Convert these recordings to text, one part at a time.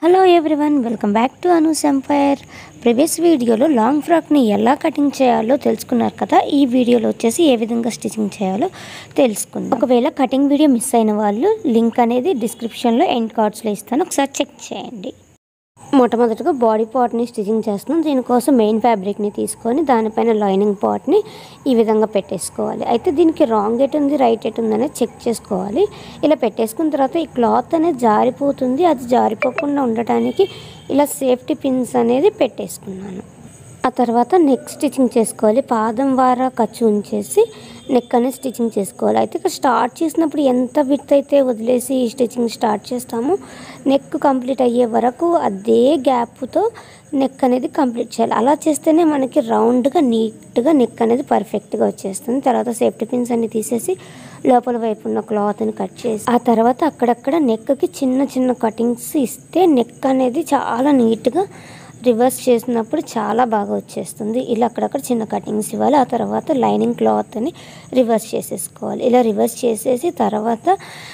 hello everyone welcome back to Anu's empire previous వీడియోలో long ఫ్రాక్ని ఎలా కటింగ్ చేయాలో తెలుసుకున్నారు కదా ఈ వీడియోలో వచ్చేసి ఏ విధంగా స్టిచ్చింగ్ చేయాలో తెలుసుకుందాం ఒకవేళ కటింగ్ వీడియో మిస్ అయిన వాళ్ళు లింక్ అనేది డిస్క్రిప్షన్లో ఎండ్ కార్డ్స్లో ఇస్తాను ఒకసారి చెక్ చేయండి మొట్టమొదటిగా బాడీ పార్ట్ని స్టిచ్చింగ్ చేస్తున్నాం దీనికోసం మెయిన్ ఫ్యాబ్రిక్ని తీసుకొని దానిపైన లైనింగ్ పార్ట్ని ఈ విధంగా పెట్టేసుకోవాలి అయితే దీనికి రాంగ్ ఎట్ ఉంది రైట్ ఎట్ ఉంది అనేది చెక్ చేసుకోవాలి ఇలా పెట్టేసుకున్న తర్వాత ఈ క్లాత్ అనేది జారిపోతుంది అది జారిపోకుండా ఉండటానికి ఇలా సేఫ్టీ పిన్స్ అనేది పెట్టేసుకున్నాను ఆ తర్వాత నెక్ స్టిచ్చింగ్ చేసుకోవాలి పాదం వార ఖర్చు ఉంచేసి నెక్ అనేది స్టిచ్చింగ్ చేసుకోవాలి అయితే ఇక్కడ స్టార్ట్ చేసినప్పుడు ఎంత విత్ అయితే వదిలేసి ఈ స్టిచ్చింగ్ స్టార్ట్ చేస్తామో నెక్ కంప్లీట్ అయ్యే వరకు అదే గ్యాప్తో నెక్ అనేది కంప్లీట్ చేయాలి అలా చేస్తేనే మనకి రౌండ్గా నీట్గా నెక్ అనేది పర్ఫెక్ట్గా వచ్చేస్తుంది తర్వాత సేఫ్టీ పిన్స్ అన్ని తీసేసి లోపల వైపు ఉన్న క్లాత్ని కట్ చేసి ఆ తర్వాత అక్కడక్కడ నెక్కి చిన్న చిన్న కటింగ్స్ ఇస్తే నెక్ అనేది చాలా నీట్గా రివర్స్ చేసినప్పుడు చాలా బాగా వచ్చేస్తుంది ఇలా అక్కడక్కడ చిన్న కటింగ్స్ ఇవ్వాలి ఆ తర్వాత లైనింగ్ క్లాత్ని రివర్స్ చేసేసుకోవాలి ఇలా రివర్స్ చేసేసి తర్వాత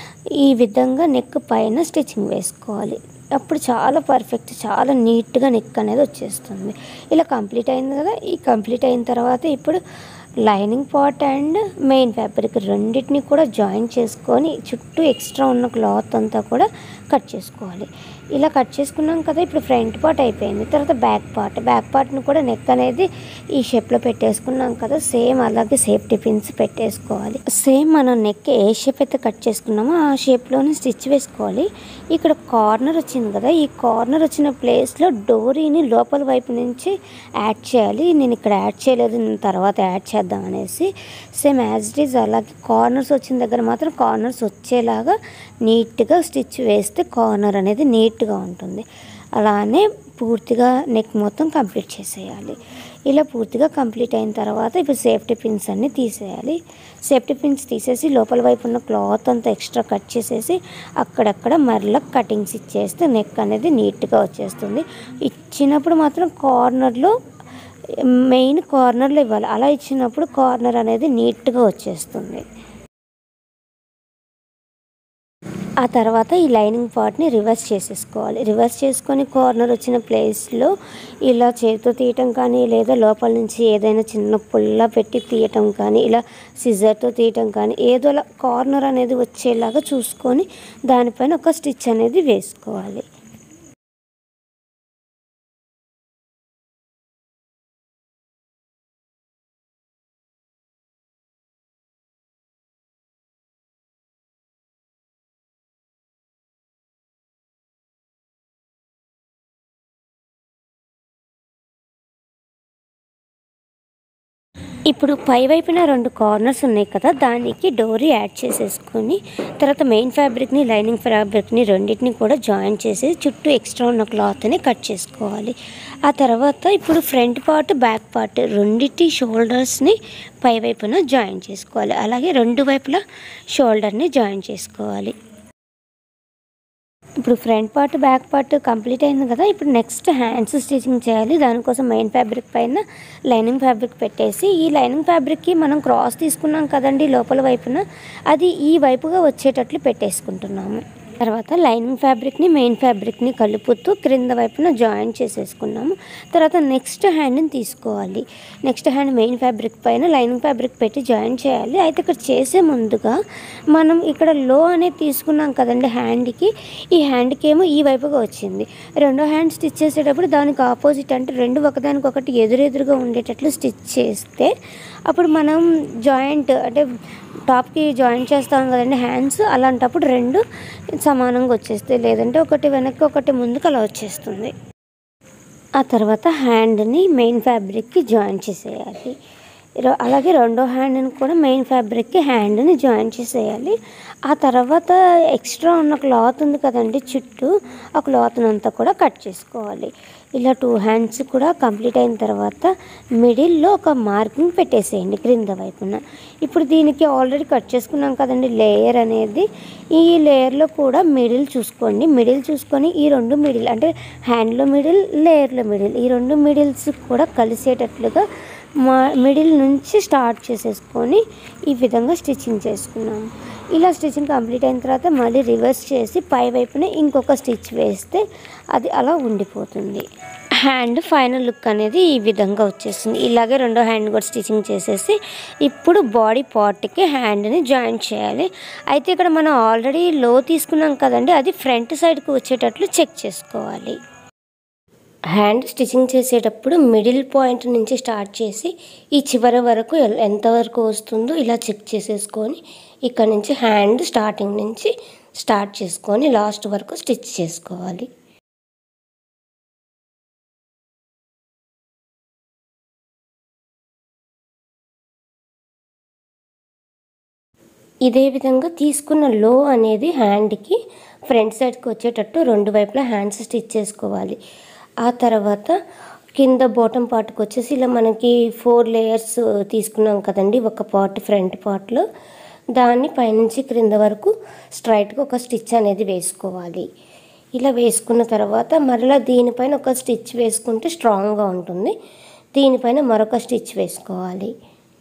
ఈ విధంగా నెక్ పైన స్టిచ్చింగ్ వేసుకోవాలి అప్పుడు చాలా పర్ఫెక్ట్ చాలా నీట్గా నెక్ అనేది వచ్చేస్తుంది ఇలా కంప్లీట్ అయింది కదా ఈ కంప్లీట్ అయిన తర్వాత ఇప్పుడు lining part and main fabric రెండింటిని కూడా జాయిన్ చేసుకొని చుట్టూ ఎక్స్ట్రా ఉన్న క్లాత్ అంతా కూడా కట్ చేసుకోవాలి ఇలా కట్ చేసుకున్నాం కదా ఇప్పుడు ఫ్రంట్ పార్ట్ అయిపోయింది తర్వాత బ్యాక్ పార్ట్ బ్యాక్ పార్ట్ని కూడా నెక్ అనేది ఈ షేప్లో పెట్టేసుకున్నాం కదా సేమ్ అలాగే సేఫ్టీ పిన్స్ పెట్టేసుకోవాలి సేమ్ మనం నెక్ ఏ షేప్ అయితే కట్ చేసుకున్నామో ఆ షేప్లోనే స్టిచ్ వేసుకోవాలి ఇక్కడ కార్నర్ వచ్చింది కదా ఈ కార్నర్ వచ్చిన ప్లేస్లో డోరీని లోపల వైపు నుంచి యాడ్ చేయాలి నేను ఇక్కడ యాడ్ చేయలేదు నేను తర్వాత యాడ్ చేద్దాం అనేసి సేమ్ యాజ్ ఇట్ ఈజ్ అలాగే కార్నర్స్ వచ్చిన దగ్గర మాత్రం కార్నర్స్ వచ్చేలాగా నీట్గా స్టిచ్ వేస్తే కార్నర్ అనేది నీట్గా ఉంటుంది అలానే పూర్తిగా నెక్ మొత్తం కంప్లీట్ చేసేయాలి ఇలా పూర్తిగా కంప్లీట్ అయిన తర్వాత ఇప్పుడు సేఫ్టీ పిన్స్ అన్ని తీసేయాలి సేఫ్టీ పిన్స్ తీసేసి లోపల వైపు ఉన్న క్లాత్ అంతా ఎక్స్ట్రా కట్ చేసేసి అక్కడక్కడ మరలా కటింగ్స్ ఇచ్చేస్తే నెక్ అనేది నీట్గా వచ్చేస్తుంది ఇచ్చినప్పుడు మాత్రం కార్నర్లో మెయిన్ కార్నర్లో ఇవ్వాలి అలా ఇచ్చినప్పుడు కార్నర్ అనేది నీట్గా వచ్చేస్తుంది ఆ తర్వాత ఈ లైనింగ్ పార్ట్ని రివర్స్ చేసేసుకోవాలి రివర్స్ చేసుకొని కార్నర్ వచ్చిన ప్లేస్లో ఇలా చేతితో తీయటం కానీ లేదా లోపల నుంచి ఏదైనా చిన్న పుల్ల పెట్టి తీయటం కానీ ఇలా సిజర్తో తీయటం కానీ ఏదో అలా కార్నర్ అనేది వచ్చేలాగా చూసుకొని దానిపైన ఒక స్టిచ్ అనేది వేసుకోవాలి ఇప్పుడు పై వైపున రెండు కార్నర్స్ ఉన్నాయి కదా దానికి డోరీ యాడ్ చేసేసుకొని తర్వాత మెయిన్ ఫ్యాబ్రిక్ని లైనింగ్ ఫ్యాబ్రిక్ని రెండింటిని కూడా జాయిన్ చేసి చుట్టూ ఎక్స్ట్రా ఉన్న క్లాత్ని కట్ చేసుకోవాలి ఆ తర్వాత ఇప్పుడు ఫ్రంట్ పార్ట్ బ్యాక్ పార్ట్ రెండింటి షోల్డర్స్ని పై వైపున జాయిన్ చేసుకోవాలి అలాగే రెండు వైపులా షోల్డర్ని జాయిన్ చేసుకోవాలి ఇప్పుడు front part back part complete అయింది కదా ఇప్పుడు నెక్స్ట్ హ్యాండ్స్ స్టిచ్చింగ్ చేయాలి దానికోసం మెయిన్ ఫ్యాబ్రిక్ పైన లైనింగ్ ఫ్యాబ్రిక్ పెట్టేసి ఈ లైనింగ్ ఫ్యాబ్రిక్కి మనం క్రాస్ తీసుకున్నాం కదండి లోపల వైపున అది ఈ వైపుగా వచ్చేటట్లు పెట్టేసుకుంటున్నాము తర్వాత లైనింగ్ ఫ్యాబ్రిక్ని మెయిన్ ఫ్యాబ్రిక్ని కలుపుతూ క్రింద వైపున జాయిన్ చేసేసుకున్నాము తర్వాత నెక్స్ట్ హ్యాండ్ని తీసుకోవాలి నెక్స్ట్ హ్యాండ్ మెయిన్ ఫ్యాబ్రిక్ పైన లైనింగ్ ఫ్యాబ్రిక్ పెట్టి జాయిన్ చేయాలి అయితే ఇక్కడ చేసే ముందుగా మనం ఇక్కడ లో అనేది తీసుకున్నాం కదండి హ్యాండ్కి ఈ హ్యాండ్కి ఏమో ఈ వైపుగా వచ్చింది రెండో హ్యాండ్ స్టిచ్ చేసేటప్పుడు దానికి ఆపోజిట్ అంటే రెండు ఒకదానికొకటి ఎదురెదురుగా ఉండేటట్లు స్టిచ్ చేస్తే అప్పుడు మనం జాయింట్ అంటే టాప్కి జాయిన్ చేస్తాం కదండి హ్యాండ్స్ అలాంటప్పుడు రెండు సమానంగా వచ్చేస్తాయి లేదంటే ఒకటి వెనక్కి ఒకటి ముందుకు అలా వచ్చేస్తుంది ఆ తర్వాత హ్యాండ్ని మెయిన్ ఫ్యాబ్రిక్కి జాయిన్ చేసేయాలి ఇర- అలాగే రెండో హ్యాండ్ని కూడా మెయిన్ ఫ్యాబ్రిక్కి హ్యాండ్ని జాయిన్ చేసేయాలి ఆ తర్వాత ఎక్స్ట్రా ఉన్న క్లాత్ ఉంది కదండి చుట్టూ ఆ క్లాత్ని అంతా కూడా కట్ చేసుకోవాలి ఇలా టూ హ్యాండ్స్ కూడా కంప్లీట్ అయిన తర్వాత మిడిల్లో ఒక మార్కింగ్ పెట్టేసేయండి క్రింద వైపున ఇప్పుడు దీనికి ఆల్రెడీ కట్ చేసుకున్నాం కదండి లేయర్ అనేది ఈ లేయర్లో కూడా మిడిల్ చూసుకోండి మిడిల్ చూసుకొని ఈ రెండు మిడిల్ అంటే హ్యాండ్లో మిడిల్ లేయర్లో మిడిల్ ఈ రెండు మిడిల్స్ కూడా కలిసేటట్లుగా మా మిడిల్ నుంచి స్టార్ట్ చేసేసుకొని ఈ విధంగా స్టిచ్చింగ్ చేసుకున్నాము ఇలా స్టిచ్చింగ్ కంప్లీట్ అయిన తర్వాత మళ్ళీ రివర్స్ చేసి పై వైపున ఇంకొక స్టిచ్ వేస్తే అది అలా ఉండిపోతుంది హ్యాండ్ ఫైనల్ లుక్ అనేది ఈ విధంగా వచ్చేస్తుంది ఇలాగే రెండో హ్యాండ్ కూడా స్టిచ్చింగ్ చేసేసి ఇప్పుడు బాడీ పార్ట్కి హ్యాండ్ని జాయిన్ చేయాలి అయితే ఇక్కడ మనం ఆల్రెడీ లో తీసుకున్నాం కదండి అది ఫ్రంట్ సైడ్కి వచ్చేటట్లు చెక్ చేసుకోవాలి హ్యాండ్ స్టిచ్చింగ్ చేసేటప్పుడు మిడిల్ పాయింట్ నుంచి స్టార్ట్ చేసి ఈ చివరి వరకు ఎల్- ఎంతవరకు వస్తుందో ఇలా చెక్ చేసేసుకొని ఇక్కడ నుంచి హ్యాండ్ స్టార్టింగ్ నుంచి స్టార్ట్ చేసుకొని లాస్ట్ వరకు స్టిచ్ చేసుకోవాలి ఇదే విధంగా తీసుకున్న లో అనేది హ్యాండ్కి ఫ్రంట్ సైడ్కి వచ్చేటట్టు రెండు వైపులా హ్యాండ్స్ స్టిచ్ చేసుకోవాలి ఆ తర్వాత కింద బాటమ్ పార్ట్కి వచ్చేసి ఇలా మనకి ఫోర్ లేయర్స్ తీసుకున్నాం కదండి ఒక పార్ట్ ఫ్రంట్ పార్ట్లో దాన్ని పైనుంచి క్రింద వరకు స్ట్రైట్గా ఒక స్టిచ్ అనేది వేసుకోవాలి ఇలా వేసుకున్న తర్వాత మరలా దీనిపైన ఒక స్టిచ్ వేసుకుంటే స్ట్రాంగ్గా ఉంటుంది దీనిపైన మరొక స్టిచ్ వేసుకోవాలి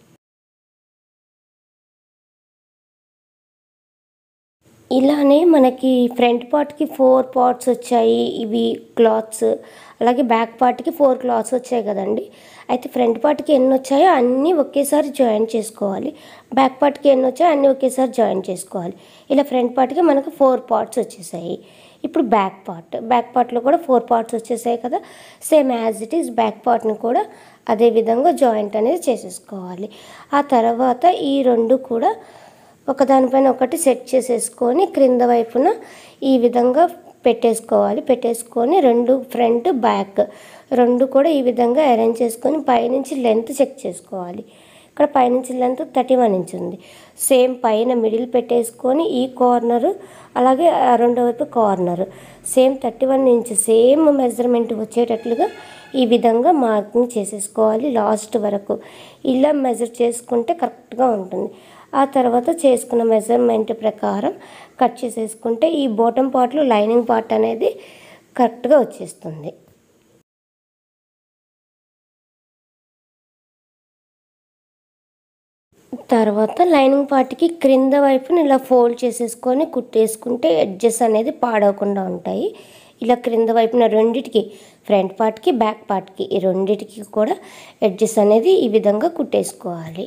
ఇలానే మనకి ఫ్రంట్ పార్ట్కి ఫోర్ పార్ట్స్ వచ్చాయి ఇవి క్లాత్స్ అలాగే బ్యాక్ పార్ట్కి ఫోర్ క్లాత్స్ వచ్చాయి కదండి అయితే ఫ్రంట్ పార్ట్కి ఎన్ని వచ్చాయో అన్నీ ఒకేసారి జాయిన్ చేసుకోవాలి బ్యాక్ పార్ట్కి ఎన్ని వచ్చాయో అన్నీ ఒకేసారి జాయిన్ చేసుకోవాలి ఇలా ఫ్రంట్ పార్ట్కి మనకు ఫోర్ పార్ట్స్ వచ్చేసాయి ఇప్పుడు బ్యాక్ పార్ట్ బ్యాక్ పార్ట్లో కూడా ఫోర్ పార్ట్స్ వచ్చేసాయి కదా same as it is back పార్ట్ని కూడా అదే విధంగా జాయింట్ అనేది చేసేసుకోవాలి ఆ తర్వాత ఈ రెండు కూడా ఒకదానిపైన ఒకటి సెట్ చేసేసుకొని క్రింద వైపున ఈ విధంగా పెట్టేసుకోవాలి పెట్టేసుకొని రెండు ఫ్రంట్ బ్యాక్ రెండు కూడా ఈ విధంగా అరేంజ్ చేసుకొని పైనుంచి లెంత్ చెక్ చేసుకోవాలి ఇక్కడ పైనుంచి లెంత్ థర్టీ వన్ ఇంచ్ ఉంది సేమ్ పైన మిడిల్ పెట్టేసుకొని ఈ కార్నర్ అలాగే ఆ రెండో వైపు corner same thirty one inch same measurement వచ్చేటట్లుగా ఈ విధంగా మార్కింగ్ చేసేసుకోవాలి లాస్ట్ వరకు ఇలా మెజర్ చేసుకుంటే కరెక్ట్గా ఉంటుంది ఆ తర్వాత చేసుకున్న మెజర్మెంట్ ప్రకారం కట్ చేసేసుకుంటే ఈ బాటమ్ పార్ట్లో లైనింగ్ పార్ట్ అనేది కరెక్ట్గా వచ్చేస్తుంది తర్వాత లైనింగ్ పార్ట్కి క్రింద వైపున ఇలా ఫోల్డ్ చేసేసుకొని కుట్టేసుకుంటే ఎడ్జెస్ అనేది పాడవకుండా ఉంటాయి ఇలా క్రింద వైపున రెండిటికి ఫ్రంట్ పార్ట్కి బ్యాక్ పార్ట్కి ఈ రెండిటికి కూడా ఎడ్జెస్ అనేది ఈ విధంగా కుట్టేసుకోవాలి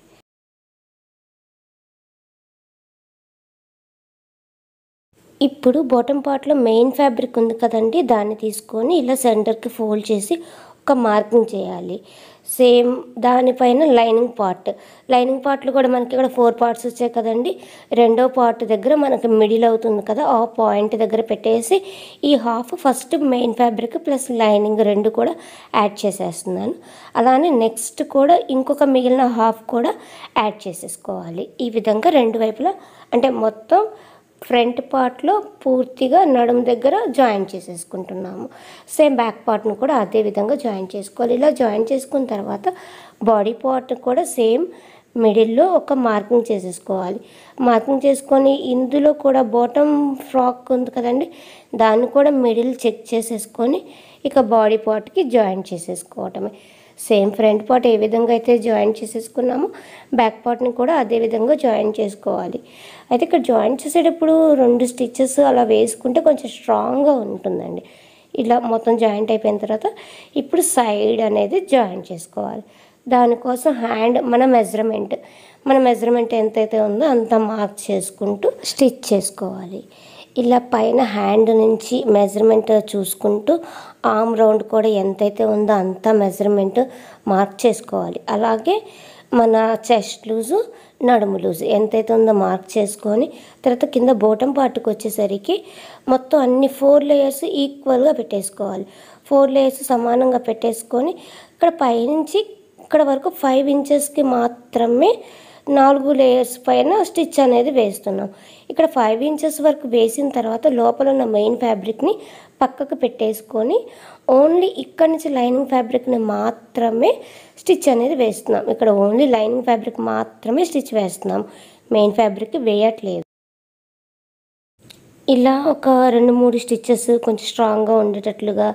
ఇప్పుడు బాటమ్ పార్ట్లో మెయిన్ ఫ్యాబ్రిక్ ఉంది కదండి దాన్ని తీసుకొని ఇలా సెంటర్కి ఫోల్డ్ చేసి ఒక మార్కింగ్ చేయాలి సేమ్ దానిపైన లైనింగ్ పార్ట్ లైనింగ్ పార్ట్లు కూడా మనకి ఇక్కడ ఫోర్ పార్ట్స్ వచ్చాయి కదండి రెండో పార్ట్ దగ్గర మనకి మిడిల్ అవుతుంది కదా ఆ పాయింట్ దగ్గర పెట్టేసి ఈ half first main fabric plus lining రెండు కూడా యాడ్ చేసేస్తున్నాను అలానే నెక్స్ట్ కూడా ఇంకొక మిగిలిన హాఫ్ కూడా యాడ్ చేసేసుకోవాలి ఈ విధంగా రెండు వైపులా అంటే మొత్తం ఫ్రంట్ పార్ట్లో పూర్తిగా నడుం దగ్గర జాయిన్ చేసేసుకుంటున్నాము సేమ్ బ్యాక్ పార్ట్ను కూడా అదే విధంగా జాయిన్ చేసుకోవాలి ఇలా జాయిన్ చేసుకున్న తర్వాత బాడీ పార్ట్ కూడా సేమ్ మిడిల్లో ఒక మార్కింగ్ చేసేసుకోవాలి మార్కింగ్ చేసుకొని ఇందులో కూడా బాటమ్ ఫ్రాక్ ఉంది కదండి దాన్ని కూడా మిడిల్ చెక్ చేసేసుకొని ఇక బాడీ పార్ట్కి జాయిన్ చేసేసుకోవటమే సేమ్ ఫ్రంట్ పార్ట్ ఏ విధంగా అయితే జాయిన్ చేసేసుకున్నామో బ్యాక్ పార్ట్ని కూడా అదే విధంగా జాయిన్ చేసుకోవాలి అయితే ఇక్కడ జాయిన్ చేసేటప్పుడు రెండు స్టిచ్చెస్ అలా వేసుకుంటే కొంచెం స్ట్రాంగ్గా ఉంటుందండి ఇలా మొత్తం జాయింట్ అయిపోయిన తర్వాత ఇప్పుడు సైడ్ అనేది జాయిన్ చేసుకోవాలి దానికోసం హ్యాండ్ మన మెజర్మెంట్ మన మెజర్మెంట్ ఎంతైతే ఉందో అంత మార్క్ చేసుకుంటూ స్టిచ్ చేసుకోవాలి ఇలా పైన హ్యాండ్ నుంచి మెజర్మెంట్ చూసుకుంటూ ఆమ్ రౌండ్ కూడా ఎంతైతే ఉందో అంత మెజర్మెంట్ మార్క్ చేసుకోవాలి అలాగే మన చెస్ట్ లూజు నడుము లూజు ఎంతైతే ఉందో మార్క్ చేసుకొని తర్వాత కింద బోటం పార్ట్కి వచ్చేసరికి మొత్తం అన్ని ఫోర్ లేయర్స్ ఈక్వల్గా పెట్టేసుకోవాలి ఫోర్ లేయర్స్ సమానంగా పెట్టేసుకొని ఇక్కడ పైనుంచి ఇక్కడ వరకు ఫైవ్ ఇంచెస్కి మాత్రమే నాలుగు లేయర్స్ పైన స్టిచ్ అనేది వేస్తున్నాం ఇక్కడ ఫైవ్ ఇంచెస్ వరకు వేసిన తర్వాత లోపల ఉన్న మెయిన్ ఫ్యాబ్రిక్ని పక్కకు పెట్టేసుకొని ఓన్లీ ఇక్కడ నుంచి లైనింగ్ ఫ్యాబ్రిక్ని మాత్రమే స్టిచ్ అనేది వేస్తున్నాం ఇక్కడ ఓన్లీ లైనింగ్ ఫ్యాబ్రిక్ మాత్రమే స్టిచ్ వేస్తున్నాం మెయిన్ ఫ్యాబ్రిక్ వేయట్లేదు ఇలా ఒక రెండు మూడు స్టిచ్చెస్ కొంచెం స్ట్రాంగ్గా ఉండేటట్లుగా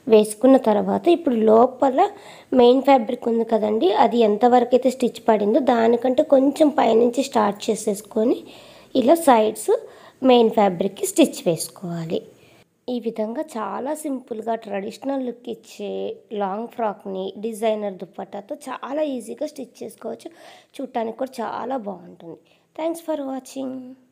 వేసుకున్న తర్వాత ఇప్పుడు లోపల మెయిన్ ఫ్యాబ్రిక్ ఉంది కదండి అది ఎంతవరకు అయితే స్టిచ్ పడిందో దానికంటే కొంచెం పైనుంచి స్టార్ట్ చేసేసుకొని ఇలా సైడ్స్ మెయిన్ ఫ్యాబ్రిక్కి స్టిచ్ వేసుకోవాలి ఈ విధంగా చాలా సింపుల్గా ట్రెడిషనల్ లుక్ ఇచ్చే లాంగ్ ఫ్రాక్ని డిజైనర్ దుప్పటాతో చాలా ఈజీగా స్టిచ్ చేసుకోవచ్చు చూడటానికి కూడా చాలా బాగుంటుంది థ్యాంక్స్ ఫర్ వాచింగ్